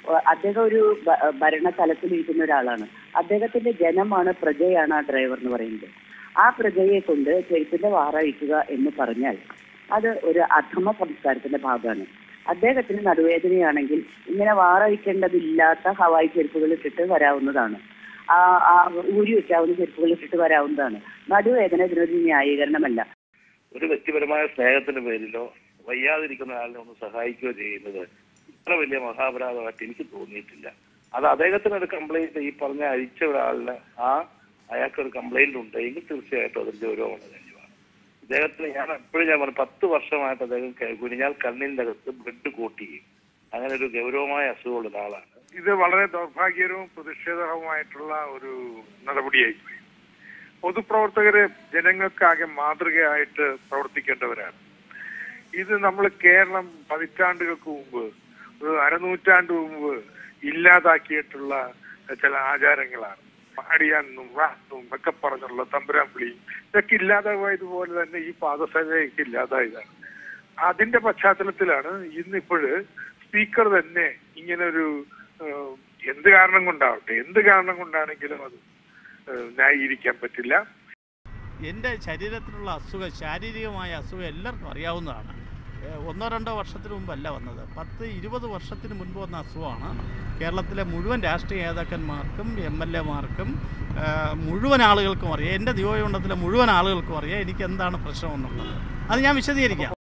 ഏഹ് അദ്ദേഹം ഒരു ഭ- ഭരണ തലത്തിലിരിക്കുന്ന ഒരാളാണ് അദ്ദേഹത്തിന്റെ ജനമാണ് പ്രജയാണ് ആ ഡ്രൈവർ എന്ന് പറയുന്നത് ആ പ്രജയെ കൊണ്ട് ചെരുപ്പിന്റെ വാറഴിക്കുക എന്ന് പറഞ്ഞാൽ അത് ഒരു അധമ സംസ്കാരത്തിന്റെ ഭാഗമാണ് അദ്ദേഹത്തിന് നടുവേദനയാണെങ്കിൽ ഇങ്ങനെ വാറഴിക്കേണ്ടതില്ലാത്ത ഹവായി ചെരുപ്പുകൾ ഇട്ടിട്ട് വരാവുന്നതാണ് ആ ആ ഊരി വെക്കാവുന്ന ചെരുപ്പുകൾ ഇട്ടിട്ട് വരാവുന്നതാണ് നടുവേദന ഇതിനൊരു ന്യായീകരണമല്ല ഒരു വ്യക്തിപരമായ സ്നേഹത്തിന്റെ പേരിലോ വയ്യാതിരിക്കുന്ന ആളിനെ ഒന്ന് സഹായിക്കുകയോ ചെയ്യുന്നത് ഇത്ര വലിയ മഹാപരാധമായിട്ട് എനിക്ക് തോന്നിയിട്ടില്ല അത് അദ്ദേഹത്തിന് ഒരു കംപ്ലൈന്റ് ഈ പറഞ്ഞ അഴിച്ച ഒരാളിന് ആ അയാൾക്ക് ഒരു കംപ്ലൈന്റ് ഉണ്ടെങ്കിൽ തീർച്ചയായിട്ടും അതൊരു ഗൗരവമുള്ള കാര്യമാണ് ഇദ്ദേഹത്തിന് ഞാൻ എപ്പോഴും ഞാൻ പറഞ്ഞു പത്ത് വർഷമായിട്ട് അദ്ദേഹം ക- കുനിഞ്ഞാൽ കണ്ണിന്റെ അകത്ത് ബ്ലഡ് കൂട്ടുകയും അങ്ങനെ ഒരു ഗൗരവമായ അസുഖമുള്ള ഒരാളാണ് ഇത് വളരെ ദൗർഭാഗ്യകരവും പ്രതിഷേധവുമായിട്ടുള്ള ഒരു നടപടിയായിപ്പോയി പൊതുപ്രവർത്തകര് ജനങ്ങൾക്കാകെ മാതൃകയായിട്ട് പ്രവർത്തിക്കേണ്ടവരാണ് ഇത് നമ്മൾ കേരളം പതിറ്റാണ്ടുകൾക്ക് മുമ്പ് ഒരു അരനൂറ്റാണ്ട് മുമ്പ് ഇല്ലാതാക്കിയിട്ടുള്ള ചില ആചാരങ്ങളാണ് അടിയാനും റാത്തും ഒക്കെ പറഞ്ഞുള്ള തമ്പുരാൻ വിളിയും ഇതൊക്കെ ഇല്ലാതായതുപോലെ തന്നെ ഈ പാദസേവയൊക്കെ ഇല്ലാതായതാണ് അതിന്റെ പശ്ചാത്തലത്തിലാണ് ഇന്നിപ്പോഴ് സ്പീക്കർ തന്നെ ഇങ്ങനൊരു ഏഹ്, എന്ത് കാരണം കൊണ്ടാവട്ടെ എന്ത് കാരണം കൊണ്ടാണെങ്കിലും അത് ഏഹ്, ന്യായീകരിക്കാൻ പറ്റില്ല എൻ്റെ ശരീരത്തിലുള്ള അസുഖം ശാരീരികമായ അസുഖം എല്ലാവർക്കും അറിയാവുന്നതാണ് ഏഹ് ഒന്നോ രണ്ടോ വർഷത്തിന് മുമ്പല്ല വന്നത് പത്ത് ഇരുപത് വർഷത്തിന് മുൻപ് വന്ന അസുഖമാണ് കേരളത്തിലെ മുഴുവൻ രാഷ്ട്രീയ നേതാക്കന്മാർക്കും എം എൽ എമാർക്കും മുഴുവൻ ആളുകൾക്കും അറിയാം എൻ്റെ നിയോജകമണ്ഡലത്തിലെ മുഴുവൻ ആളുകൾക്കും അറിയാം എനിക്ക് എന്താണ് പ്രശ്നമെന്നുള്ളത് അത് ഞാൻ വിശദീകരിക്കാം